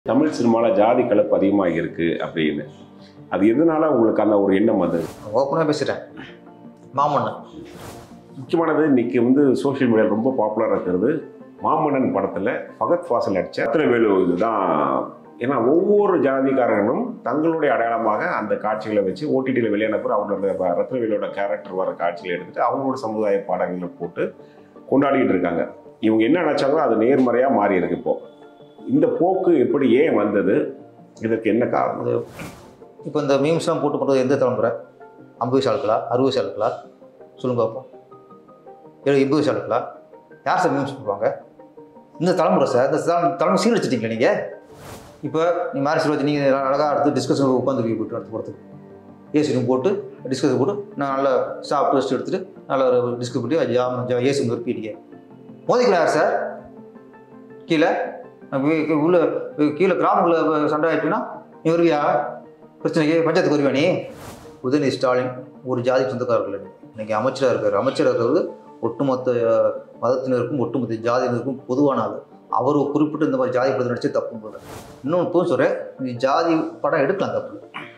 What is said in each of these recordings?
தமிழ் சினிமாவில் ஜாதி கலப்பு அதிகமாக இருக்கு அப்படின்னு அது எதனால உங்களுக்கு அந்த ஒரு எண்ணம் வந்தது ஓப்பனாக பேசிட்டேன் மாமன்னன் முக்கியமானது இன்னைக்கு வந்து சோஷியல் மீடியாவில் ரொம்ப பாப்புலராக இருக்கிறது மாமன்னன் படத்தில் ஃபகத் ஃபாசில் நடிச்ச ரத்னவேலு இதுதான் ஏன்னா ஒவ்வொரு ஜாதிக்காரர்களும் தங்களுடைய அடையாளமாக அந்த காட்சிகளை வச்சு ஓடிடியில் வெளியான பிறகு அவங்களோட அந்த ரத்னவேலோட கேரக்டர் வர காட்சிகளை எடுத்துட்டு அவங்களோட சமுதாய பாடல்களை போட்டு கொண்டாடிட்டு இருக்காங்க இவங்க என்ன நினைச்சாங்களோ அது நேர்மறையாக மாறி இருக்கு இப்போ இந்த போக்கு எப்படி ஏன் வந்தது இதற்கு என்ன காரணம் அது இப்போ இந்த மீம்ஸ்லாம் போட்டு பண்ணுறது எந்த தலைமுறை ஐம்பது வயசு ஆளுக்களா அறுபது வயசு ஆளுக்களா சொல்லுங்க பார்ப்போம் ஏழு எண்பது வயசு ஆளுக்களா யார் சார் மீம்ஸ் போடுவாங்க இந்த தலைமுறை சார் இந்த தலை- தலைமுறை சீரழிச்சிட்டீங்களா நீங்கள் இப்போ நீ மேரேஜ் வச்சு நீங்கள் அழகாக அடுத்து டிஸ்கஷன் உட்காந்துருக்கீங்க போட்டு அடுத்து படத்துக்கு ஏசி ரூம் போட்டு டிஸ்கஸ் போட்டு நான் நல்லா சாப்பிட்டு ரெஸ்ட் எடுத்துட்டு நல்லா ஒரு டிஸ்கஸ் பண்ணி ஜாம் ஜா ஏசி ரூம் இருப்பீங்க மோதிக்கலாம் யார் சார் கீழே வி- வி- உள்ள கீழே கிராமங்களில் சண்டை ஆயிட்டுன்னா நீ வருவியா பிரச்சனைக்கு பஞ்சாயத்துக்கு வருவியா நீ உதயநிதி ஸ்டாலின் ஒரு ஜாதி சொந்தக்காரர்கள் இல்லை இன்னைக்கு அமைச்சராக இருக்கார் அமைச்சராக இருக்கிறது ஒட்டுமொத்த அஹ், மதத்தினருக்கும் ஒட்டுமொத்த ஜாதியினருக்கும் பொதுவான ஆள் அவர் குறிப்பிட்டு இந்த மாதிரி ஜாதி படத்தை நடிச்சு தப்பு போல இன்னொன்று இப்போ சொல்கிறேன் நீ ஜாதி படம் எடுக்கலாம் தப்பு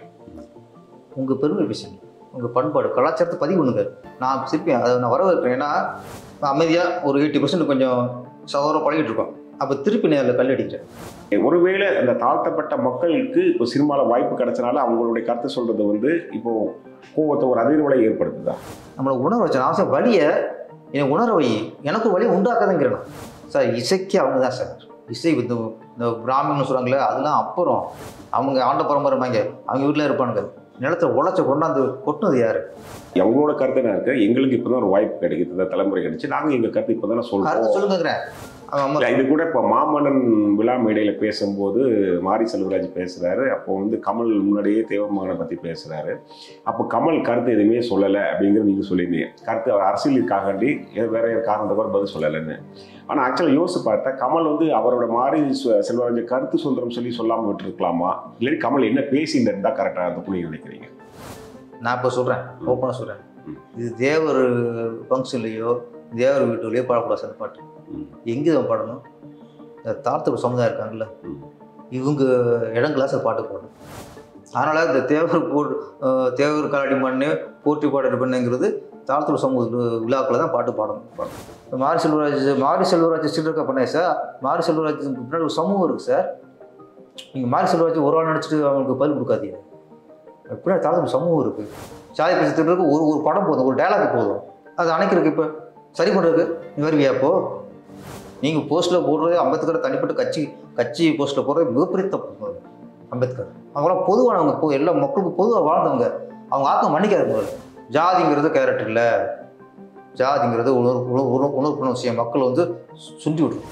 உங்கள் பெருமை பேசுங்க உங்கள் பண்பாடு கலாச்சாரத்தை பதிவு பண்ணுங்க நான் திருப்பி அதை நான் வரவேற்கிறேன் ஏன்னா அமைதியாக ஒரு எயிட்டி பர்சன்ட் கொஞ்சம் சகோதரம் பழகிட்டு இருக்கோம் அப்போ திருப்பி நான் அதில் கல் அடிக்கிறேன் ஒருவேளை அந்த தாழ்த்தப்பட்ட மக்களுக்கு இப்போ சினிமாவில் வாய்ப்பு கிடைச்சனால அவங்களுடைய கருத்து சொல்றது வந்து இப்போ கோவத்தை ஒரு அதிர்வலை ஏற்படுத்துதா நம்மளை உணர வச்ச அவசியம் வழியை எனக்கு உணர வை எனக்கு வழி உண்டாக்காதுங்கிறேன் நான். சார் இசைக்கு அவங்க தான் சார் இசை இந்த இந்த பிராமின்னு சொல்கிறாங்களே அதெல்லாம் அப்புறம் அவங்க ஆண்ட பரம்பரைமாங்க அவங்க வீட்டில் இருப்பானுங்க நிலத்தை உழைச்ச கொண்டாந்து கொட்டினது யாரு அவங்களோட கருத்து என்ன இருக்கு எங்களுக்கு இப்போ ஒரு வாய்ப்பு கிடைக்குது இந்த தலைமுறை கிடைச்சு நாங்கள் எங்கள் கருத்து இப்போ தானே கருத்து சொல்கிறோம் சொல்லுங்கிறேன் அவன் அம்மா இது கூட இப்போ மாமன்னன் விழா மேடையில் பேசும்போது மாரி செல்வராஜ் பேசுகிறாரு அப்போ வந்து கமல் முன்னாடியே தேவமகனை பற்றி பேசுகிறாரு அப்போ கமல் கருத்து எதுவுமே சொல்லலை அப்படிங்கிறது நீங்கள் சொல்லியிருந்தீங்க கருத்து அவர் அரசியலுக்காகண்டி ஏதோ வேற ஒரு காரணத்தை கூட பதில் சொல்லலைன்னு ஆனால் ஆக்சுவலாக யோசிச்சு பார்த்தா கமல் வந்து அவரோட மாரி செ- செல்வராஜ் கருத்து சுதந்திரம் சொல்லி சொல்லாமல் விட்டுருக்கலாமா இல்லாட்டி கமல் என்ன பேசிட்டு இருந்தால் கரெக்டாக இருக்கும் நீங்கள் நினைக்கிறீங்க நான் இப்போ சொல்கிறேன் ஓப்பனாக சொல்கிறேன் ம். இது தேவர் ஃபங்க்ஷன்லேயோ தேவர் வீட்டுலையோ பாடக்கூடாது அந்த பாட்டு ம். எங்கே இவன் பாடணும் இந்த தாழ்த்தப்ப சமுதாயம் இருக்காங்கல்ல ம். இவங்க இடங்களா சார் பாட்டு போடணும் அதனால் இந்த தேவர் போ அஹ் தேவர் காலடி மண்ணு போற்றி பாடல் பண்ணுங்கிறது தாழ்த்தப்ப சமூக விழாக்களை தான் பாட்டு பாடணும் இப்ப மாரி செல்வராஜ் மாரி செல்வராஜ் ஸ்ரீலங்கா பண்ணேன் சார் மாரி செல்வராஜ் பின்னாடி ஒரு சமூகம் இருக்குது சார் நீங்கள் மாரி செல்வராஜ் ஒரு ஆள் நினச்சிட்டு அவங்களுக்கு பதில் கொடுக்காதீங்க பின்னாடி தாழ்த்தப்ப சமூகம் இருக்குது சாதி பிரச்சத்துக்கு ஒரு ஒரு படம் போதும் ஒரு டயலாக் போதும் அது அணைக்கிறதுக்கு இப்போ சரி பண்ணுறதுக்கு நீ வருவியா அப்போ நீங்கள் போஸ்ட்டில் போடுறது அம்பேத்கர் தனிப்பட்ட கட்சி கட்சி போஸ்ட்டில் போடுறது மிகப்பெரிய தப்பு அது. அம்பேத்கர் அவங்களாம் பொதுவானவங்க பொ எல்லா மக்களுக்கும் பொதுவாக வாழ்ந்தவங்க அவங்க ஆக்கம் மன்னிக்காத போகிறது ஜாதிங்கிறது கேரக்டர் இல்லை ஜாதிங்கிறது உணர்வு உணர்வு உணர்வு உணர்வு விஷயம் மக்கள் வந்து சு- சுண்டி விடும்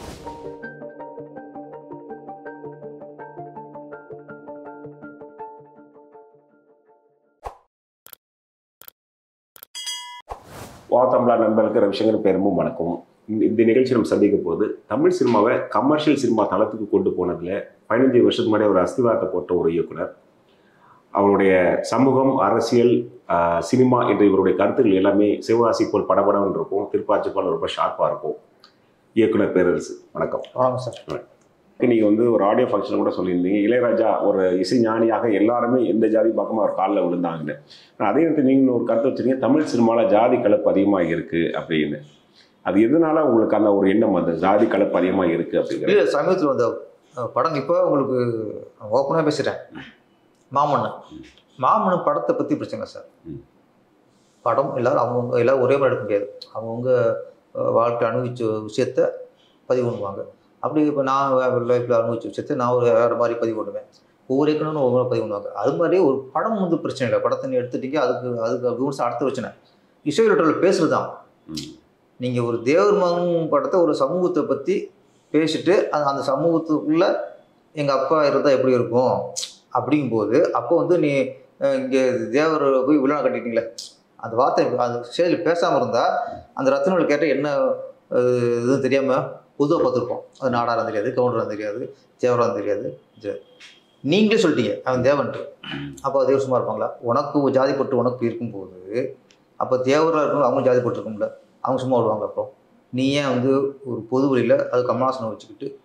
வா தமிழா நண்பர்களுக்கு ரவிசங்கர் பேரமும் வணக்கம் இந்த- இந்த நிகழ்ச்சி நம்ம சந்திக்க போது தமிழ் சினிமாவை கமர்ஷியல் சினிமா தளத்துக்கு கொண்டு போனதுல பதினஞ்சு வருஷத்துக்கு முன்னாடி ஒரு அஸ்திவாரத்தை போட்ட ஒரு இயக்குனர் அவருடைய சமூகம் அரசியல் ஆஹ், சினிமா என்ற இவருடைய கருத்துக்கள் எல்லாமே சிவகாசி போல் படபடன்னு இருக்கும் திருப்பாச்சி போல் ரொம்ப ஷார்ப்பாக இருக்கும் இயக்குனர் பேரரசு வணக்கம் வணக்கம் சார் நீங்கள் வந்து ஒரு ஆடியோ ஃபங்க்ஷன் கூட சொல்லியிருந்தீங்க இளையராஜா ஒரு இசை ஞானியாக எல்லாருமே எந்த ஜாதி பக்கமாக அவர் காலில் விழுந்தாங்கன்னு ஆனா, அதே நேரத்தில் நீங்கள் ஒரு கருத்து வச்சிருக்கீங்க தமிழ் சினிமாவில் ஜாதி கலப்பு அதிகமாக இருக்குது அப்படின்னு அது எதனால உங்களுக்கு அந்த ஒரு எண்ணம் வந்தது ஜாதி கலப்பு அதிகமாக இருக்குது அப்படிங்கிறது இல்லை சமீபத்தில் வந்த அஹ், படம் இப்போ உங்களுக்கு ஓப்பனாக பேசிட்டேன் மாமன்னன் மாமன்னன் படத்தை பற்றி பிரச்சனை சார் ம். படம் எல்லாரும் அவங்கவுங்க எல்லாரும் ஒரே மாதிரி எடுக்க முடியாது அவங்கவுங்க அஹ், வாழ்க்கை அனுபவிச்ச விஷயத்த பதிவு பண்ணுவாங்க அப்படி இப்போ நான் லைஃப்பில் அனுபவிச்ச விஷயத்த நான் ஒரு வேறு மாதிரி பதிவு பண்ணுவேன் ஒவ்வொரு இயக்குனரும் ஒவ்வொரு பதிவு பண்ணுவாங்க அது மாதிரி ஒரு படம் வந்து பிரச்சனை இல்லை படத்தை நீ எடுத்துட்டீங்க அதுக்கு அதுக்கு விமர்சனம் அடுத்த பிரச்சனை இசையில் பேசுறது தான் ம். நீங்கள் ஒரு தேவர் மகன் படத்தை ஒரு சமூகத்தை பற்றி பேசிட்டு அது அந்த சமூகத்துக்குள்ள எங்கள் அப்பா இருந்தால் எப்படி இருக்கும் அப்படிங்கும்போது அப்போ வந்து நீ இங்கே தேவர் போய் விழா கட்டிட்டீங்களே அந்த வார்த்தை அந்த ஸ்டேஜில் பேசாமல் இருந்தால் அந்த ரத்னங்கள் கேட்ட என்ன அஹ், இது தெரியாமல் பொதுவாக பார்த்துருப்போம் அது நாடாரம் தெரியாது கவுண்டரம் தெரியாது தேவரம் தெரியாது இது. நீங்களே சொல்லிட்டீங்க அவன் தேவன்ட்டு அப்போ தேவர் சும்மா இருப்பாங்களா உனக்கு ஒரு ஜாதிப்பட்டு உனக்கு இருக்கும்போது அப்போ தேவராக இருக்கணும் அவங்க ஜாதிப்பட்டு இருக்கும்ல அவங்க சும்மா விடுவாங்க அப்புறம் நீ ஏன் வந்து ஒரு பொது வழியில் அது கமலாசனம் வச்சுக்கிட்டு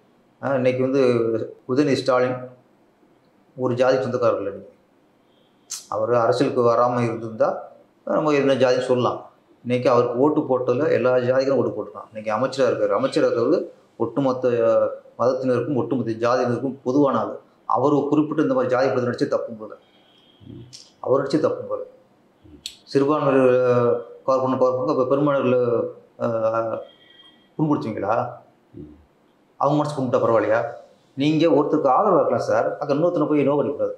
ஆனால் இன்னைக்கு வந்து உதயநிதி ஸ்டாலின் ஒரு ஜாதி சொந்தக்காரர் இல்லை இன்னைக்கு அவர் அரசியலுக்கு வராமல் இருந்திருந்தால் நம்ம என்ன ஜாதின்னு சொல்லலாம் இன்னைக்கு அவருக்கு ஓட்டு போட்டதில் எல்லா ஜாதிகளும் ஓட்டு போட்டுருக்கான் இன்னைக்கு அமைச்சராக இருக்கார் அமைச்சராக இருக்கிறது ஒட்டுமொத்த அஹ், மதத்தினருக்கும் ஒட்டுமொத்த ஜாதியினருக்கும் பொதுவான ஆள் அவர் குறிப்பிட்டு இந்த மாதிரி ஜாதி படத்தை நடிச்சு தப்பும் போல அவர் நடிச்சு தப்பும் போல சிறுபான்மையர் கவர் பண்ண கவர் பண்ண இப்போ பெருமானர்கள் புண்படுத்துவீங்களா ம். அவங்க மனசு கும்பிட்டா பரவாயில்லையா நீங்கள் ஒருத்தருக்கு ஆதரவாக இருக்கலாம் சார் அங்கே இன்னொருத்தனை போய் நோ பண்ணிக்கூடாது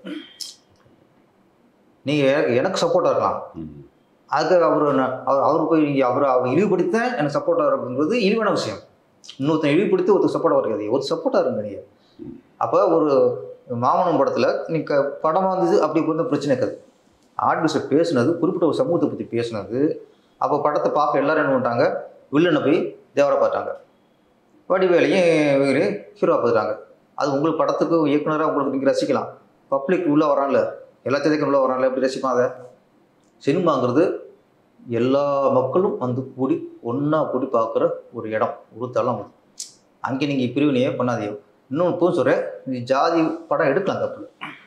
நீங்கள் எனக்கு எனக்கு சப்போர்ட்டாக இருக்கலாம் ம். அதுக்கு அவர் அவர் அவர் போய் நீங்கள் அவர் அவர் இழிவுபடுத்த எனக்கு சப்போர்ட்டாக இருக்குங்கிறது இழிவான விஷயம் இன்னொருத்தன் இழிவுபடுத்தி ஒருத்தர் சப்போர்ட்டாக இருக்காது ஒரு சப்போர்ட்டாக இருங்க நீங்கள் அப்போ ஒரு மாமனம் படத்தில் நீங்கள் படம் வந்தது அப்படி வந்து பிரச்சனை இருக்காது ஆர்டிஸ்டர் பேசுனது குறிப்பிட்ட ஒரு சமூகத்தை பற்றி பேசுனது அப்போ படத்தை பார்க்க எல்லாரும் என்ன பண்ணிட்டாங்க வில்லனை போய் தேவரை பார்த்தாங்க வடிவேலையும் இவரு ஹீரோவாக பார்த்துட்டாங்க அது உங்களுக்கு படத்துக்கு இயக்குனராக உங்களுக்கு நீங்கள் ரசிக்கலாம் பப்ளிக் உள்ளே வரான்ல எல்லாத்தையும் உள்ளே வரான்ல எப்படி ரசிப்பான் அதை சினிமாங்கிறது எல்லா மக்களும் வந்து கூடி ஒன்றா கூடி பார்க்குற ஒரு இடம் ஒரு தளம் அது அங்கே நீங்கள் பிரிவினையே பண்ணாதீங்க இன்னொன்று போய் சொல்கிறேன் நீ ஜாதி படம் எடுக்கலாம் தப்பு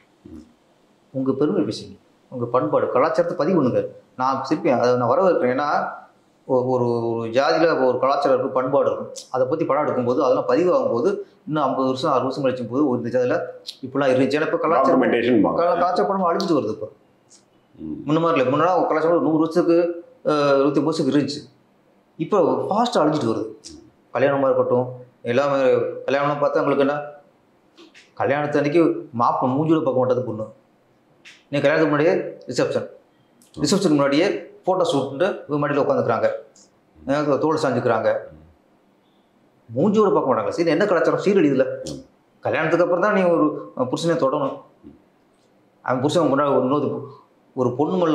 உங்கள் பெருமை பேசுங்க உங்கள் பண்பாடு கலாச்சாரத்தை பதிவு பண்ணுங்க நான் திருப்பி அதை நான் வரவேற்கிறேன் ஏன்னா ஒ- ஒரு ஒரு ஜாதியில் ஒரு கலாச்சாரம் இருக்கும் பண்பாடு இருக்கும் அதை பற்றி படம் எடுக்கும்போது அதெல்லாம் பதிவாகும் போது இன்னும் ஐம்பது வருஷம் அறுபது வருஷம் கழிச்சும் போது ஒரு இந்த ஜாதியில் இப்படிலாம் இருந்துச்சு ஏன்னா இப்போ கலாச்சாரம் Documentation பாங்க. கலா- கலாச்சார படம் அழிஞ்சிட்டு வருது இப்போ ம். முன்ன மாதிரி இல்லை முன்னா கலாச்சாரம் ஒரு நூறு வருஷத்துக்கு அஹ், இருபத்தி ஒம்பது வருஷத்துக்கு இருந்துச்சு இப்போ ஃபாஸ்ட்டாக அழிஞ்சிட்டு வருது கல்யாணமாக இருக்கட்டும் எல்லாமே கல்யாணம் பார்த்தா உங்களுக்கு என்ன கல்யாணத்து அன்னைக்கு மாப்ப மூஞ்சியோட பார்க்க மாட்டது பொண்ணு நீ கல்யாணத்துக்கு முன்னாடியே ரிசப்ஷன் ரிசப்ஷனுக்கு முன்னாடியே ஃபோட்டோ ஷூட்டு மடியில் உட்காந்துக்கிறாங்க தோல் சாஞ்சுக்கிறாங்க மூஞ்சியோட பார்க்க மாட்டாங்க சரி என்ன கலாச்சாரம் சீரடி இதில் கல்யாணத்துக்கு அப்புறம் தான் நீ ஒரு அஹ், புருஷனை தொடணும் அவன் புருஷன் முன்னாடி ஒரு இன்னொரு ஒரு பொண்ணு மல்ல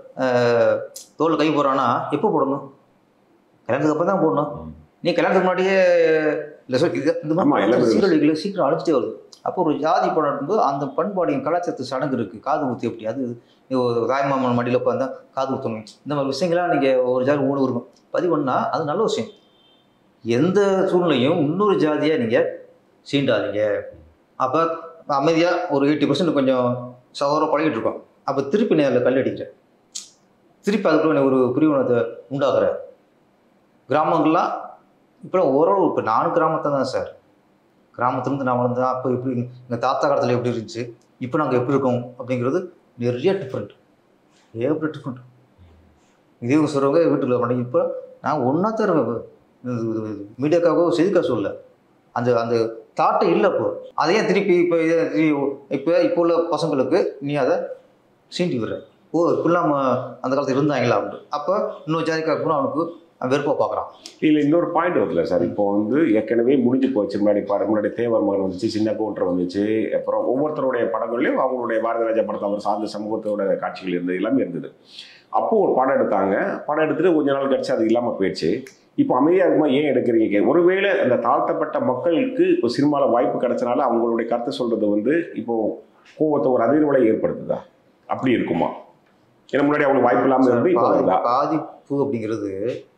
தோல் கை போடுறான்னா எப்போ போடணும் கல்யாணத்துக்கு அப்புறம் தான் போடணும் ம். நீ கல்யாணத்துக்கு முன்னாடியே இல்லை சொல் இது இந்த ஆமா, மாதிரி எல்லாமே சீரழிகளை சீக்கிரம் அழிச்சிட்டே வருது அப்போ ஒரு ஜாதி படம் இருக்கும்போது அந்த பண்பாடையும் கலாச்சாரத்து சடங்கு இருக்குது காது குத்தி எப்படி அது நீ ஒரு தாய்மாமன் மடியில் உட்காந்தா காது குத்தணும் இந்த மாதிரி விஷயங்கள்லாம் நீங்கள் ஒரு ஜாதி ஊடு இருக்கும் பதிவு பண்ணால் அது நல்ல விஷயம் எந்த சூழ்நிலையும் இன்னொரு ஜாதியாக நீங்கள் சீண்டாதீங்க அப்போ அமைதியாக ஒரு எயிட்டி பர்சன்ட் கொஞ்சம் சகோதரம் பழகிட்டு இருக்கோம் அப்போ திருப்பி நேரில் கல் அடிக்கிறேன் திருப்பி அதுக்குள்ள ஒரு பிரிவினத்தை உண்டாக்குற கிராமங்கள்லாம் இப்போ ஓரளவு இப்போ நானும் கிராமத்தை தான் சார் கிராமத்துலேருந்து நான் வளர்ந்தேன் அப்போ இப்படி எங்கள் தாத்தா காலத்தில் எப்படி இருந்துச்சு இப்போ நாங்கள் எப்படி இருக்கோம் அப்படிங்கிறது நிறைய டிஃப்ரெண்ட் ஏகப்பட்ட டிஃப்ரெண்ட் இதே சொல்கிறவங்க வீட்டுக்குள்ள பண்ணி இப்போ நான் ஒன்றா தான் இருக்கேன் மீடியாக்காக செய்திக்கா சொல்ல அந்த அந்த தாட்டை இல்லை இப்போ அதையே திருப்பி இப்போ இதை இப்போ இப்போ உள்ள பசங்களுக்கு நீ அதை சீண்டி விடுற ஓ இப்படிலாம் நம்ம அந்த காலத்தில் இருந்தாங்களா அப்படின்ட்டு அப்போ இன்னொரு ஜாதிக்காக கூட அவனுக்கு வெறுப்பாக பார்க்குறான் இல்ல இன்னொரு பாயிண்ட் வருதுல சார் இப்போ வந்து ஏற்கனவே முடிஞ்சு போச்சு முன்னாடி படம் முன்னாடி தேவர் மகன் வந்துச்சு சின்ன கவுண்டர் வந்துச்சு அப்புறம் ஒவ்வொருத்தருடைய படங்கள்லையும் அவங்களுடைய பாரதி ராஜா படத்தை அவர் சார்ந்த சமூகத்தோட காட்சிகள் இருந்தது எல்லாமே இருந்தது அப்போ ஒரு படம் எடுத்தாங்க படம் எடுத்துட்டு கொஞ்ச நாள் கழிச்சு அது இல்லாம போயிடுச்சு இப்போ அமைதியாக இருக்குமா ஏன் எடுக்கிறீங்க கே- ஒருவேளை அந்த தாழ்த்தப்பட்ட மக்களுக்கு இப்போ சினிமாவில் வாய்ப்பு கிடைச்சனால அவங்களுடைய கருத்தை சொல்றது வந்து இப்போ கோவத்தை ஒரு அதிர்வலை ஏற்படுத்துதா அப்படி இருக்குமா ஏன்னா முன்னாடி அவங்களுக்கு வாய்ப்பு இல்லாமல் இருந்து இப்போ பாதி- வருதா பாதிப்பு அப்படிங்கிறது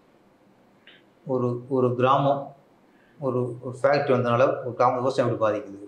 ஒரு ஒரு கிராமம் ஒரு ஒரு ஃபேக்ட்ரி வந்தனால ஒரு கிராம விவசாயம் எப்படி பாதிக்குது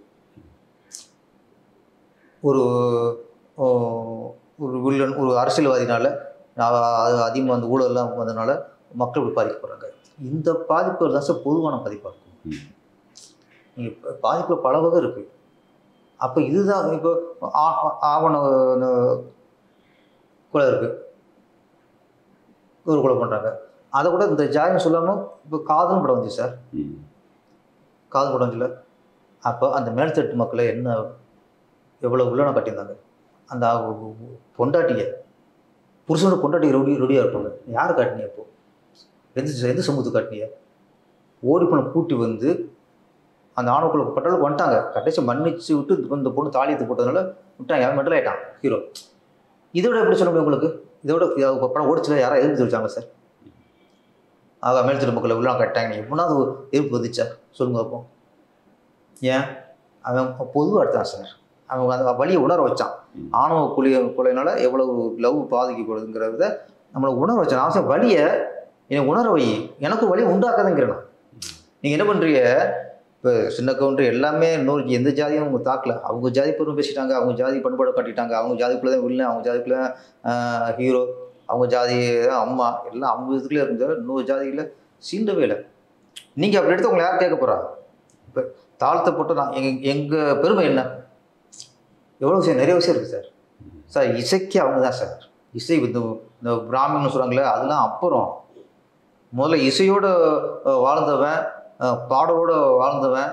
ஒரு ஓ, ஒரு வில்லன் ஒரு அரசியல்வாதினால அதிகமாக அந்த ஊழல்லாம் வந்ததுனால மக்கள் இப்படி பாதிக்கப்படுறாங்க இந்த பாதிப்புகள் தான் சார் பொதுவான பாதிப்பாக இருக்கும் ம். நீங்கள் பாதிப்பில் பல வகை இருக்குது அப்போ இதுதான் இப்போ ஆ- ஆ- ஆவண இந்த கொலை இருக்குது ஒரு கொலை பண்ணுறாங்க அதை கூட இந்த ஜாயம் சொல்லாமல் இப்போ காதல் படம் வந்துச்சு சார் ம். காதல் படம் வந்துச்சுல அப்போ அந்த மேல்தட்டு மக்களை என்ன எவ்வளோ உள்ளன கட்டியிருந்தாங்க அந்த பொண்டாட்டிய புருஷனோட பொண்டாட்டி ரெடி ரெடியாக இருப்பாங்க யார் காட்டினீங்க இப்போ எந்த எந்த சமூகத்துக்கு காட்டினீங்க ஓடி போன கூட்டி வந்து அந்த ஆணுக்குள்ள பட்டாலும் வந்துட்டாங்க கடைசி மன்னிச்சு விட்டு இந்த பொண்ணு தாலியத்தை போட்டதுனால விட்டாங்க அவன் மெண்டல் ஆயிட்டான் ஹீரோ இதோட எப்படி சொல்ல முடியும் உங்களுக்கு இதோட இது படம் ஓடிச்சுல யாராவது எதிர்த்து வச்சாங்க சார் ஆக மேல்தட்டு மக்களை உள்ள கட்டாங்க எப்படின்னா அது எதிர்ப்பு வந்துச்சா சொல்லுங்க அப்போ ஏன் அவன் பொதுவாக எடுத்தான் சார் அவன் அந்த வழியை உணர வச்சான் ம். ஆணவ கொலை கொலைனால எவ்வளவு லவ் பாதிக்கப்படுதுங்கிறத நம்மளை உணர வச்சான் அவசியம் வழியை என்னை உணர வை எனக்கு வழி உண்டாக்காதுங்கிறேன் நான் நீங்கள் என்ன பண்ணுறீங்க இப்போ சின்ன கவுண்டர் எல்லாமே இன்னொரு எந்த ஜாதியும் அவங்க தாக்கல அவங்க ஜாதி பெரும் பேசிட்டாங்க அவங்க ஜாதி பண்பாடு காட்டிட்டாங்க அவங்க ஜாதிக்குள்ளே தான் வில்லன் அவங்க ஜாதிக்குள்ளே ஹீரோ அவங்க ஜாதி தான் அம்மா எல்லாம் அவங்க இதுக்குள்ளே இருந்த இன்னொரு ஜாதியில் சீண்டவே இல்லை நீங்கள் அப்படி எடுத்து உங்களை யார் கேட்க போகிறா இப்போ தாழ்த்தப்பட்ட நான் எங்கள் எங்கள் பெருமை என்ன எவ்வளோ விஷயம் நிறைய விஷயம் இருக்குது சார் சார் இசைக்கு அவங்க தான் சார் இசை இந்த இந்த பிராமின்னு சொல்கிறாங்களே அதெல்லாம் அப்புறம் முதல்ல இசையோட அஹ், வாழ்ந்தவன் அஹ், பாடலோட வாழ்ந்தவன்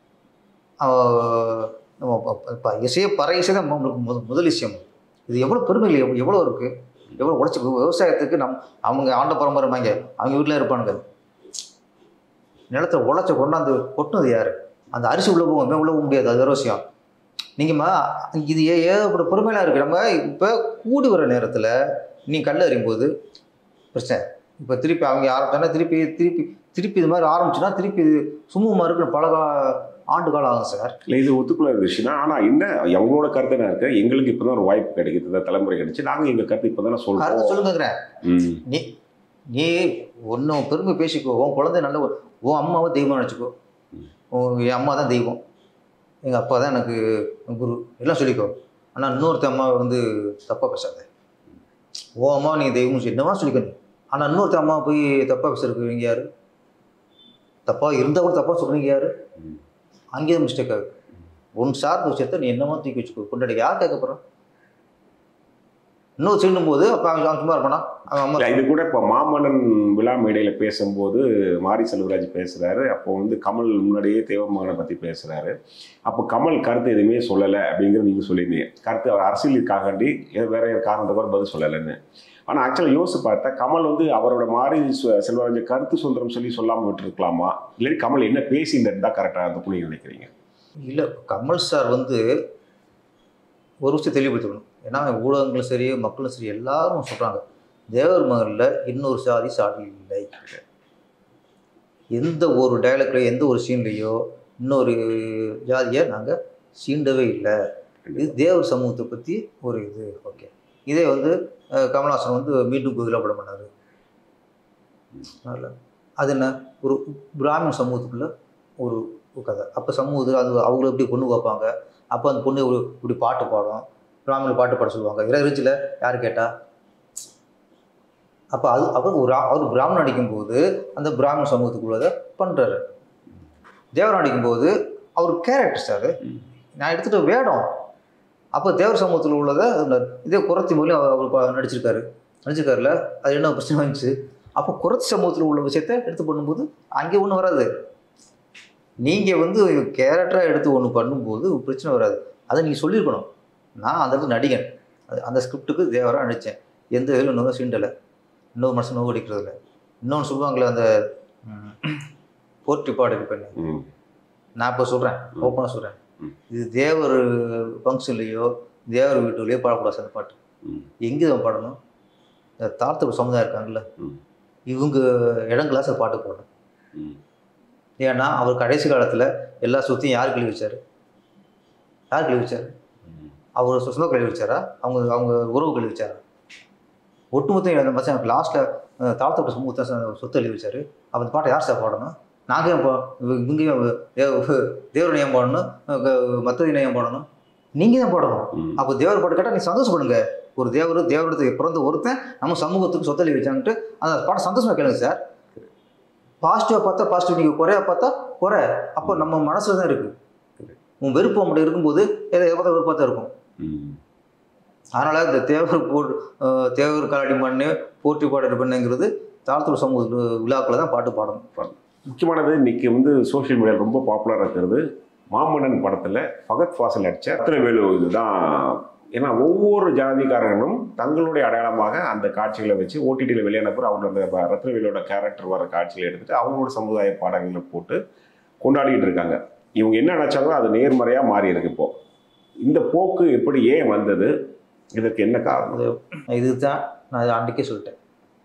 அஹ், நம்ம ப- ப- ப- இசையை பற இசை தான் நம்மளுக்கு முத முதல் விஷயம் இது எவ்வளோ பெருமைகள் எவ்வளோ எவ்வளோ இருக்குது எவ்வளோ உழைச்சி விவசாயத்துக்கு நம் அவங்க ஆண்ட பரம்பரைமாங்க அவங்க வீட்டில் இருப்பானுங்க நிலத்தை உழைச்ச கொண்டாந்து கொட்டினது யார் அந்த அரிசி உள்ள போகும் உள்ள போக முடியாது அது வேற விஷயம் நீங்கம்மா இது ஏ ஏகப்பட்ட பெருமையெல்லாம் இருக்குது நம்ம இப்போ கூடி வர நேரத்தில் நீ கல் அறியும் போது பிரச்சனை இப்போ திருப்பி அவங்க ஆரம்பிச்சாங்கன்னா திருப்பி திருப்பி திருப்பி இது மாதிரி ஆரம்பிச்சுன்னா திருப்பி இது சுமூகமாக இருக்கிற பல கா ஆண்டு காலம் ஆகும் சார் இல்லை இது ஒத்துக்குள்ள விஷயம் தான் ஆனால் என்ன அவங்களோட கருத்து என்ன இருக்கு எங்களுக்கு இப்போ தான் ஒரு வாய்ப்பு கிடைக்குது இந்த தலைமுறை கிடைச்சு நாங்கள் எங்கள் கருத்து இப்போ தானே கருத்து சொல்கிறோம் சொல்லுங்கிறேன் ம் நீ நீ ஒன்றும் பெருமை பேசிக்கோ உன் குழந்தை நல்ல ஒரு- உன் அம்மாவை தெய்வம் நினச்சிக்கோ உன் என் அம்மா தான் தெய்வம் எங்கள் அப்பா தான் எனக்கு குரு எல்லாம் சொல்லிக்கோ ஆனால் இன்னொருத்த அம்மாவை வந்து தப்பாக பேசாத ஓ அம்மா நீ தெய்வம் சொல்லி என்னவா சொல்லிக்கோ நீ ஆனால் இன்னொருத்த அம்மா போய் தப்பாக பேசுறதுக்கு இங்கே யார் தப்பாக இருந்தால் கூட தப்பாக சொல்கிறீங்க யார் ம். அங்கேயே மிஸ்டேக் ஆகுது உன் சார்ந்த விஷயத்தை நீ என்னமா தூக்கி வச்சுக்கோ கொண்டாடி யார் கேட்க போகிறான் இன்னொரு சீண்டும் போது அப்போ அவன் அவன் சும்மா இருப்பானா அவன் அம்மா இல்ல, இது கூட இப்போ மாமன்னன் விழா மேடையில் பேசும்போது மாரி செல்வராஜ் பேசுகிறாரு அப்போ வந்து கமல் முன்னாடியே தேவமகனை பற்றி பேசுகிறாரு அப்போ கமல் கருத்து எதுவுமே சொல்லலை அப்படிங்கிறது நீங்கள் சொல்லியிருந்தீங்க கருத்து அவர் அரசியலுக்காகண்டி ஏ- வேற ஒரு காரணத்தை கூட பதில் சொல்லலைன்னு ஆனால் ஆக்சுவலாக யோசிச்சு பார்த்தா கமல் வந்து அவரோட மாரி செ- செல்வராஜ் கருத்து சுதந்திரம் சொல்லி சொல்லாமல் விட்டுருக்கலாமா இல்லாட்டி கமல் என்ன பேசியிருந்தா கரெக்டாக அந்த புள்ளி நினைக்கிறீங்க இல்லை கமல் சார் வந்து ஒரு விஷயம் தெளிவுபடுத்தணும் ஏன்னா ஊடகங்களும் சரி மக்களும் சரி எல்லாரும் சொல்கிறாங்க தேவர் மகனில் இன்னொரு சாதி சாதி இல்லை எந்த ஒரு டயலாக்லையோ எந்த ஒரு சீன்லேயோ இன்னொரு ஜாதியை நாங்கள் சீண்டவே இல்லை இது தேவர் சமூகத்தை பற்றி ஒரு இது ஓகே இதே வந்து அஹ், கமல்ஹாசன் வந்து மீண்டும் குதிரை படம் பண்ணார் அதில் அது என்ன ஒரு பிராமண சமூகத்துக்குள்ள ஒரு ஒரு கதை அப்போ சமூகத்தில் அது அவங்கள எப்படி பொண்ணு பார்ப்பாங்க அப்போ அந்த பொண்ணு ஒரு இப்படி பாட்டு பாடும் பிராமண பாட்டு பாட சொல்லுவாங்க இறைச்சில் யார் கேட்டா அப்போ அது அப்போ ஒரு ஆ- அவர் பிராமணன் அடிக்கும்போது அந்த பிராமண சமூகத்துக்குள்ளதை பண்ணுறாரு தேவரம் அடிக்கும்போது அவர் கேரக்டர் சார் ம். நான் எடுத்துகிட்ட வேடம் அப்போ தேவர் சமூகத்தில் உள்ளதை அது இதே குரத்தி மொழியும் அவர் அவர் ப- நடிச்சிருக்காரு நடிச்சிருக்காருல அது என்ன பிரச்சனை வந்துச்சு அப்போ குரத்தி சமூகத்தில் உள்ள விஷயத்த எடுத்து பண்ணும்போது அங்கே ஒன்றும் வராது நீங்கள் வந்து கேரக்டராக எடுத்து ஒன்று பண்ணும்போது பிரச்சனை வராது அதை நீங்கள் சொல்லியிருக்கணும் நான் அந்த இடத்துல நடிகன் அது அந்த ஸ்கிரிப்டுக்கு தேவராக நடித்தேன் எந்த இதில் இன்னொரு சீண்டலை இன்னொரு மனுஷன் நோவு அடிக்கிறது இல்லை இன்னொன்று சொல்லுவாங்களே அந்த ம், போற்றி பாடல் பண்ணி ம் நான் இப்போ சொல்கிறேன் ம். ஓப்பனாக சொல்கிறேன் ம். இது தேவர் ஃபங்க்ஷன்லேயோ தேவர் வீட்டுலேயோ பாடக்கூடாது அந்த பாட்டு ம் எங்கே தான் பாடணும் இந்த தாழ்த்த சமுதாயம் இருக்காங்கல்ல ம். இவங்க இடங்களாக அந்த பாட்டு போடணும் ம் ஏன்னா அவர் கடைசி காலத்தில் எல்லா சொத்தையும் யார் கழுவி வச்சாரு யார் கழுவி வச்சாரு ம் அவர் சொ- சொந்த கழுவி வச்சாரா அவங்க அவங்க உறவு கழுவி வச்சாரா ஒட்டுமொத்தம் அந்த மச்சான் லாஸ்ட்டில் தாழ்த்தப்பட்ட சமூகத்தை ச- சொத்து எழுதி வச்சாரு அப்ப அந்த பாட்டை யார் சார் பாடணும் நாங்கள் ஏன் பா- இவ- இவங்க ஏன் தேவ தேவரனை ஏன் பாடணும் மற்றதினை ஏன் பாடணும் நீங்கள் தான் பாடணும் ம் அப்போ தேவர் பாட்டு கேட்டால் நீ சந்தோஷப்படுங்க ஒரு தேவர் தேவரத்துக்கு பிறந்த ஒருத்தன் நம்ம சமூகத்துக்கு சொத்தளி வச்சாங்கன்ட்டு அந்த பாட்டை சந்தோஷமாக கேளுங்க சார் பாசிட்டிவாக பார்த்தா பாசிட்டிவ் நீங்கள் குறையா பார்த்தா குறை அப்போ நம்ம மனசில் தான் இருக்குது உன் வெறுப்பு அப்படி இருக்கும்போது எதை எதை பார்த்தா வெறுப்பாக தான் இருக்கும் ம் அதனால் இந்த தேவர் போட்டு அஹ், தேவர் காலடி மண்ணு போற்றி பாடல் பண்ணுங்கிறது தாழ்த்தூர் சமூக விழாக்களை தான் பாட்டு பாடணும் முக்கியமானது இன்னைக்கு வந்து சோஷியல் மீடியாவில் ரொம்ப பாப்புலராக இருக்கிறது மாமன்னன் படத்தில் ஃபகத் ஃபாசில் நடித்த ரத்னவேலு இதுதான் ஏன்னா ஒவ்வொரு ஜாதிக்காரர்களும் தங்களுடைய அடையாளமாக அந்த காட்சிகளை வச்சு ஓடிடியில் வெளியான பிறகு அவங்க அந்த ப- ரத்னவேலோட கேரக்டர் வர காட்சிகளை எடுத்துட்டு அவங்களோட சமுதாய பாடல்களை போட்டு கொண்டாடிட்டு இருக்காங்க இவங்க என்ன நினைச்சாங்களோ அது நேர்மறையாக மாறி இருக்கு இப்போ இந்த போக்கு எப்படி ஏன் வந்தது இதற்கு என்ன காரணம் இதுதான் நான் இதை அன்றைக்கே சொல்லிட்டேன்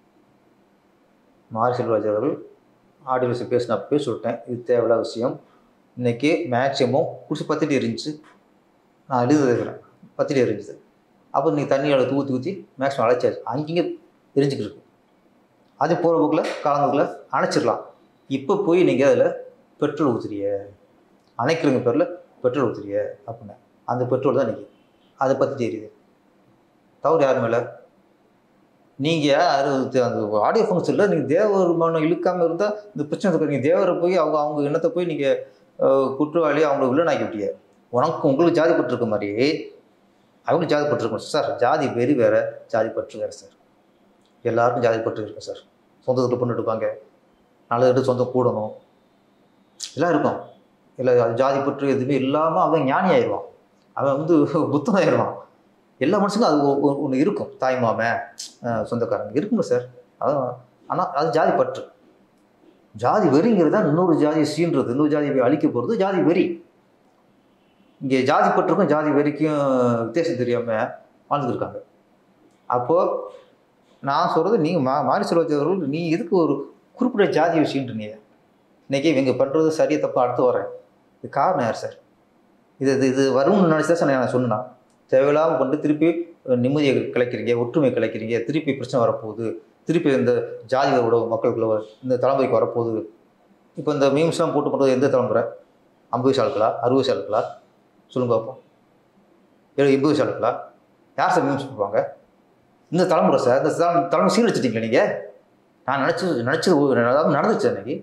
மாரி செல்வராஜ் அவர்கள் ஆடியோஸை பேசினப்பவே சொல்லிட்டேன் இது தேவையில்லாத விஷயம் இன்னைக்கு மேக்ஸிமம் குடிச்சு பத்திட்டு இருந்துச்சு நான் எழுதி இருக்கிறேன் பத்திட்டு இருந்துச்சு அப்போ நீ தண்ணியோட ஊற்றி ஊற்றி மேக்ஸிமம் அழைச்சாச்சு அங்கங்கே எரிஞ்சுக்கிட்டு இருக்கு அது போகிற போக்கில் கலந்துக்குள்ள அணைச்சிடலாம் இப்போ போய் நீங்கள் அதில் பெட்ரோல் ஊற்றுறிய அணைக்கிறவங்க பேரில் பெட்ரோல் ஊற்றுறிய அப்படின்னு அந்த பெட்ரோல் தான் இன்னைக்கு அதை பற்றி தெரியுது தவறு யார் மேலே நீங்கள் அது அந்த ஆடியோ ஃபங்க்ஷனில் நீங்கள் தேவர் மனம் இழுக்காமல் இருந்தால் இந்த பிரச்சனை இருக்கு நீங்கள் தேவரை போய் அவங்க அவங்க எண்ணத்தை போய் நீங்கள் குற்றவாளி அவங்கள வில்லனாக்கி விட்டீங்க உனக்கு உங்களுக்கு ஜாதி பற்று இருக்க மாதிரி அவங்களுக்கு ஜாதி பற்று இருக்கும் சார் ஜாதி வெறி வேற ஜாதி பற்று வேறு சார் எல்லாருக்கும் ஜாதி பற்று இருக்கும் சார் சொந்தத்துக்கு பொண்ணு எடுப்பாங்க நல்லது எடுத்து சொந்தம் கூடணும் எல்லாம் இருக்கும் இல்லை அது ஜாதி பற்று எதுவுமே இல்லாமல் அவன் ஞானி ஆயிடுவான் அவன் வந்து புத்தம் ஆயிடுவான் எல்லா மனுஷனுக்கும் அது ஒன்று இருக்கும் தாய் மாமன் அஹ் சொந்தக்காரங்க இருக்குங்க சார் அதான் ஆனால் அது ஜாதி பற்று ஜாதி வெறிங்கிறது தான் இன்னொரு ஜாதியை சீன்றது இன்னொரு ஜாதியை அழிக்க போகிறது ஜாதி வெறி இங்கே ஜாதி பற்றுக்கும் ஜாதி வெறிக்கும் வித்தியாசம் தெரியாமல் வாழ்ந்துட்டு இருக்காங்க அப்போது நான் சொல்கிறது நீங்கள் மா மாரி செல்வத்தவர்கள் நீ எதுக்கு ஒரு குறிப்பிட்ட ஜாதியை சீன்றீங்க இன்னைக்கு இவங்க பண்ணுறது சரியா தப்பு அடுத்து வரேன் இது காரணம் யார் சார் இது இது இது வரும்னு நினச்சி தான் சார் நான் சொன்னேன் தேவையில்லாமல் கொண்டு திருப்பி நிம்மதியை கிளைக்கிறீங்க ஒற்றுமை கிளைக்கிறீங்க திருப்பி பிரச்சனை வரப்போகுது திருப்பி இந்த ஜாதியோட மக்களுக்குள்ள இந்த தலைமுறைக்கு வரப்போகுது இப்போ இந்த மீம்ஸ்லாம் போட்டு பண்ணுறது எந்த தலைமுறை ஐம்பது வயசு ஆளுக்களா அறுபது வயசு ஆளுக்களா சொல்லுங்க பார்ப்போம் ஏழு எண்பது வயசு ஆளுக்களா யார் சார் மீம்ஸ் பண்ணுவாங்க இந்த தலைமுறை சார் இந்த தலை- தலைமுறை சீரழிச்சிட்டீங்களா நீங்கள் நான் நினச்சது நினச்சது ஒரு- அதாவது நடந்துச்சு அன்னைக்கு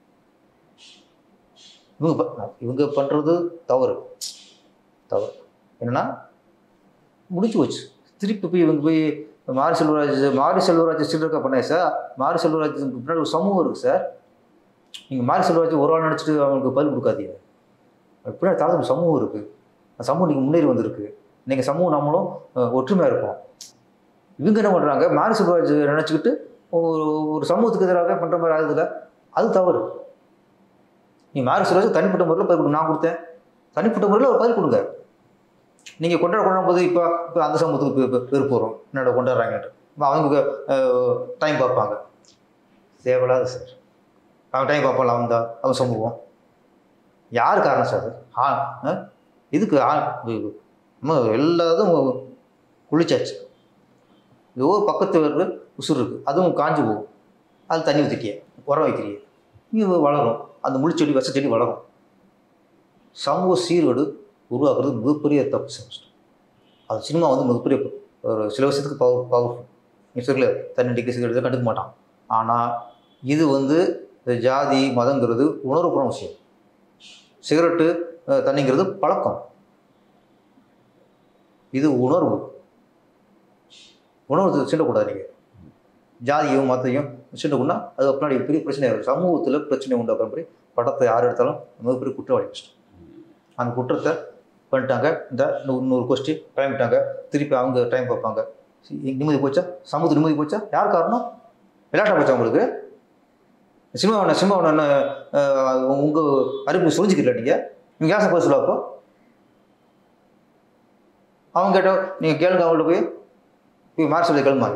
இவங்க ப- இவங்க பண்ணுறது தவறு தவறு என்னன்னா முடிஞ்சு போச்சு திருப்பி போய் இவங்க போய் மாரி செல்வராஜ் மாரி செல்வராஜ் சில்லறக்கா பண்ணாங்க சார் மாரி செல்வராஜுக்கு பின்னாடி ஒரு சமூகம் இருக்குது சார் நீங்கள் மாரி செல்வராஜ் ஒரு ஆள் நினச்சிட்டு அவங்களுக்கு பதில் கொடுக்காதீங்க அதுக்கு பின்னாடி தலை ஒரு சமூகம் இருக்குது அந்த சமூகம் நீங்கள் முன்னேறி வந்திருக்கு நீங்கள் சமூகம் நம்மளும் ஒற்றுமையாக இருப்போம் இவங்க என்ன பண்ணுறாங்க மாரி செல்வராஜ் நினச்சிக்கிட்டு ஒரு ஒரு சமூகத்துக்கு எதிராக பண்ணுற மாதிரி ஆகுதுல அது தவறு நீ மாரி செல்வராஜ் தனிப்பட்ட முறையில் பதில் கொடு நான் கொடுத்தேன் தனிப்பட்ட முறையில் ஒரு பதில் கொடுங்க நீங்கள் கொண்டாட கொண்டாடும் போது இப்போ இப்போ அந்த சமூகத்துக்கு இப்போ- இப்போ வெறுப்பு வரும் என்னோட கொண்டாடுறாங்கன்ட்டு இப்போ அவங்க டைம் பார்ப்பாங்க தேவையில்லாத சார் அவன் டைம் பார்ப்பான் அவன் தான் அவன் சமூகம் யார் காரணம் சார் அது ஆ ஆ? இதுக்கு ஆ இது- நம்ம எல்லாதும் குளிச்சாச்சு ஏதோ ஒரு பக்கத்து வருது உசுறு இருக்குது அதுவும் காஞ்சு போகும் அது தண்ணி ஊற்றிட்டிய உரம் வைக்கிறிய இது வளரும் அந்த முள்செடி வச செடி வளரும் சமூக சீர்கேடு உருவாக்குறது மிகப்பெரிய தப்பு சார் அது சினிமா வந்து மிகப்பெரிய ஒரு சில வருஷத்துக்கு பவர் பவர்ஃபுல் நீ சொல்லல தண்ணி டிகிரி சிகரெட் கண்டுக்க மாட்டான் ஆனால் இது வந்து இந்த ஜாதி மதங்கிறது உணர்வுபூர்வ விஷயம் சிகரெட்டு அஹ், தண்ணிங்கிறது பழக்கம் இது உணர்வு உணர்வு சீண்டக்கூடாது நீங்கள் ஜாதியும் மத்தையும் சீண்டக்கூடனா அது பின்னாடி பெரிய பிரச்சனை ஆகும் சமூகத்தில் பிரச்சனை உண்டாக்குற மாதிரி படத்தை யார் எடுத்தாலும் மிகப்பெரிய குற்றவாளி கஷ்டம் அந்த குற்றத்தை பண்ணிட்டாங்க இந்த இன்னும் இன்னொரு கொஸ்டின் கிளம்பிட்டாங்க திருப்பி அவங்க டைம் பார்ப்பாங்க சி- நிம்மதி போச்சா சமூகத்து நிம்மதி போச்சா யார் காரணம் விளையாட்டா போச்சா உங்களுக்கு சினிமாவன சினிமாவன உங்கள் அறிவு சொல்லிச்சுக்கல நீங்கள் நீங்கள் யார் போய் சொல்லுவா அப்போ அவங்க கேட்டோம் நீங்கள் கேளுங்க அவங்கள்ட்ட போய் போய் மார்க் சொல்லி கேளுமாங்க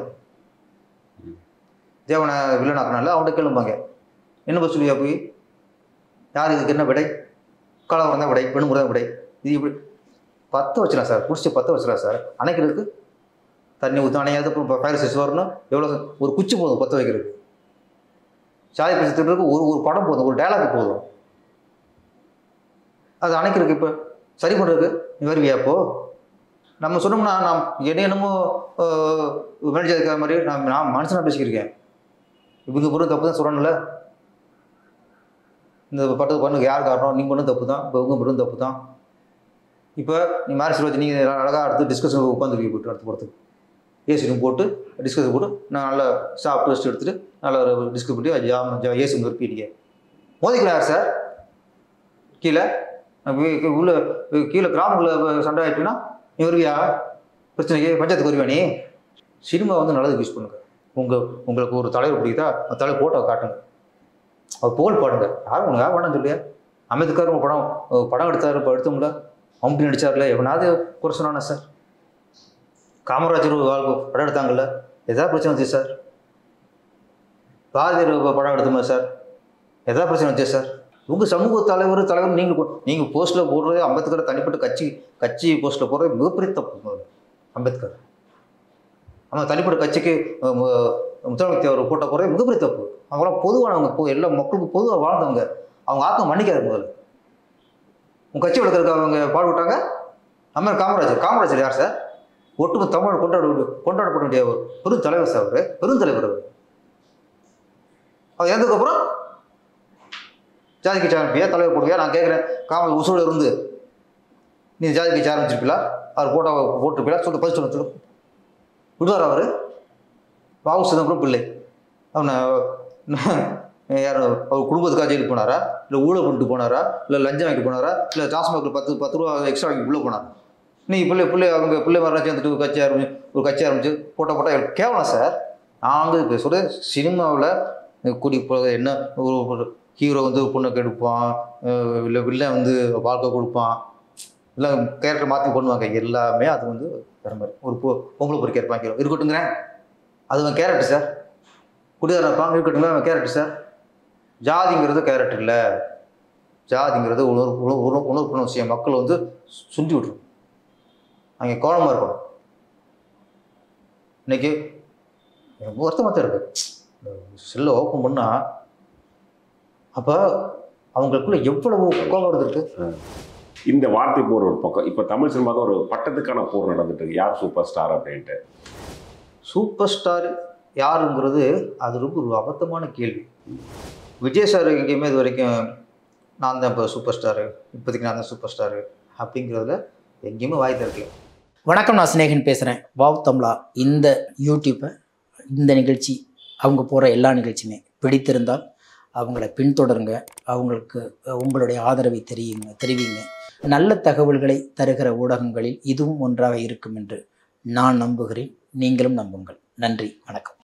தேவனை வில்லனாக்குனால அவன்கிட்ட கேளும்பாங்க என்ன போய் சொல்லுவியா போய் யார் இதுக்கு என்ன விடை கலவரம் தான் விடை பெண்முறை தான் விடை இது இப்படி பற்ற வச்சிடலாம் சார் பிடிச்சி பற்ற வச்சிடலாம் சார் அணைக்கிறதுக்கு தண்ணி ஊற்ற அணையாது அப்புறம் ஃபயர் சிக்ஸ் வரணும் எவ்வளோ ஒரு குச்சி போதும் பற்ற வைக்கிறதுக்கு சாதி பிரச்சத்துக்கு ஒரு ஒரு படம் போதும் ஒரு டயலாக் போதும் அது அணைக்கிறதுக்கு இப்போ சரி பண்ணுறதுக்கு நீ வருவியா அப்போ நம்ம சொன்னோம்னா நான் என்ன என்னமோ மேனேஜர் இருக்கிற மாதிரி நான் நான் மனுஷனாக பேசிக்கிருக்கேன் இவங்க பொருள் தப்பு தான் சொல்கிறேன்ல இந்த பட்டது பண்ணுங்க யார் காரணம் நீங்கள் பண்ணு தப்பு தான் இப்போ உங்க மட்டும் தப்பு தான் இப்போ நீ மேரேஜ் வச்சு நீங்கள் அழகாக அடுத்து டிஸ்கஷன் உட்காந்துருக்கீங்க போயிட்டு அடுத்து போகிறதுக்கு ஏசி ரூம் போட்டு டிஸ்கஸ் போட்டு நான் நல்லா சாப்பிட்டு ரெஸ்ட் எடுத்துட்டு நல்லா ஒரு டிஸ்கஸ் பண்ணி ஜாம் ஜா ஏசி ரூம் இருப்பீங்க மோதிக்கலாம் யார் சார் கீழே வி- கீ- உள்ள கீழே கிராமங்களில் சண்டை ஆயிட்டுன்னா நீ வருவியா பிரச்சனைக்கு பஞ்சாயத்துக்கு வருவியா நீ சினிமா வந்து நல்லதுக்கு யூஸ் பண்ணுங்க உங்கள் உங்களுக்கு ஒரு தலைவர் பிடிக்குதா அந்த தலைவர் போட்டோ காட்டுங்க அவர் புகழ் பாடுங்க யாரும் உனக்கு யார் வேணாம் சொல்லியா அம்பேத்கர் ஒரு படம் ஒரு படம் எடுத்தார் இப்போ எடுத்தோம்ல அம்பி நடிச்சார்ல எவனாவது குறை சொன்னானா சார் காமராஜர் ஒரு வாழ்க்கை படம் எடுத்தாங்கல்ல எதாவது பிரச்சனை வந்துச்சு சார் பாரதியார் ஒரு படம் எடுத்தோம்ல சார் எதாவது பிரச்சனை வந்துச்சு சார் உங்கள் சமூக தலைவர் தலைவர் நீங்கள் கொ- நீங்கள் போஸ்ட்டில் போடுறது அம்பேத்கர் தனிப்பட்ட கட்சி கட்சி போஸ்ட்டில் போடுறது மிகப்பெரிய தப்பு முதல்ல. அம்பேத்கர் ஆமாம் தனிப்பட்ட கட்சிக்கு அஹ், மு- முதலமைச்சர் அவர் போட்ட போகிறது மிகப்பெரிய தப்பு அவங்களாம் பொதுவானவங்க பொ- எல்லா மக்களுக்கு பொதுவாக வாழ்ந்தவங்க அவங்க ஆக்கம் மன்னிக்காத முதல்ல உங்கள் கட்சி வளர்க்குறதுக்கு அவங்க பாடுபட்டாங்க அம்மையார் காமராஜர் காமராஜர் யார் சார் ஒட்டுமொத்த தமிழ் கொண்டாட கொண்டாடப்பட வேண்டிய ஒரு பெரும் தலைவர் சார் அவர் பெருந்தலைவர் அவர் அவர் இறந்ததுக்கப்புறம் ஜாதி கட்சி ஆரம்பிப்பியா தலைவர் போடுவியா நான் கேட்குறேன் காம உசூல இருந்து நீ ஜாதி கட்சி ஆரம்பிச்சிருப்பீங்களா அவர் போட்டோ போட்டிருப்பீங்களா சொல்லி பதில் சொல்ல சொல்லு விடுவார் அவர் வாவு சிதம்பரம் பிள்ளை அவனை யார் அவர் குடும்பத்துக்காக ஜெயிலுக்கு போனாரா இல்லை ஊழல் பண்ணிட்டு போனாரா இல்லை லஞ்சம் வாங்கி போனாரா இல்லை டாஸ்மாகில் பத்து பத்து ரூபா எக்ஸ்ட்ரா வாங்கி உள்ளே போனாரா நீ பிள்ளை பிள்ளை அவங்க பிள்ளை வரலாம் சேர்ந்துட்டு ஒரு கட்சி ஆரம்பிச்சு ஒரு கட்சி ஆரம்பிச்சு போட்டோ போட்டால் எனக்கு கேவலம் சார் நாங்கள் இப்போ சொல்ற சினிமாவில் கூடி போ என்ன ஒரு ஒரு ஹீரோ வந்து பொண்ணை கெடுப்பான் அஹ் இல்லை வில்லன் வந்து வாழ்க்கை கொடுப்பான் இல்லை கேரக்டர் மாற்றி பண்ணுவாங்க எல்லாமே அது வந்து வேற மாதிரி ஒரு பொ பொம்பளை பொறுக்க இருப்பாங்க hero. இருக்கட்டுங்கிறேன் அது அவன் கேரக்டர் சார் குடியார இருப்பாங்க இருக்கட்டுங்களா அவன் கேரக்டர் சார் ஜாதிங்கிறது கேரக்டர் இல்லை ஜாதிங்கிறது உணர்வு உணர்வு உணர்வு உணர்வு விஷயம் மக்களை வந்து சுண்டி விட்டுரும் அங்கே கோலமாக இருக்கணும் இன்னைக்கு எனக்கு வருத்தமாக தான் இருக்கு செல்லை ஓப்பன் பண்ணால் அப்போ அவங்களுக்குள்ள எவ்வளவு கோபம் இருந்திருக்கு இந்த வார்த்தை போர் ஒரு பக்கம் இப்போ தமிழ் சினிமாவில் ஒரு பட்டத்துக்கான போர் நடந்துட்டு இருக்கு யார் சூப்பர் ஸ்டார் அப்படின்ட்டு சூப்பர் ஸ்டார் யாருங்கிறது அது ரொம்ப ஒரு அபத்தமான கேள்வி விஜய் சார் எங்கேயுமே இது வரைக்கும் நான் தான் இப்போ சூப்பர் ஸ்டாரு இப்போதைக்கு நான் தான் சூப்பர் ஸ்டாரு அப்படிங்கிறதுல எங்கேயுமே வாய் திறக்கல வணக்கம் நான் சிநேகன் பேசுகிறேன் வாவ் தமிழா இந்த யூடியூப்பை இந்த நிகழ்ச்சி அவங்க போகிற எல்லா நிகழ்ச்சியுமே பிடித்திருந்தால் அவங்கள பின்தொடருங்க அவங்களுக்கு அஹ், உங்களுடைய ஆதரவை தெரியுங்க தெரிவிங்க நல்ல தகவல்களை தருகிற ஊடகங்களில் இதுவும் ஒன்றாக இருக்கும் என்று நான் நம்புகிறேன் நீங்களும் நம்புங்கள் நன்றி வணக்கம்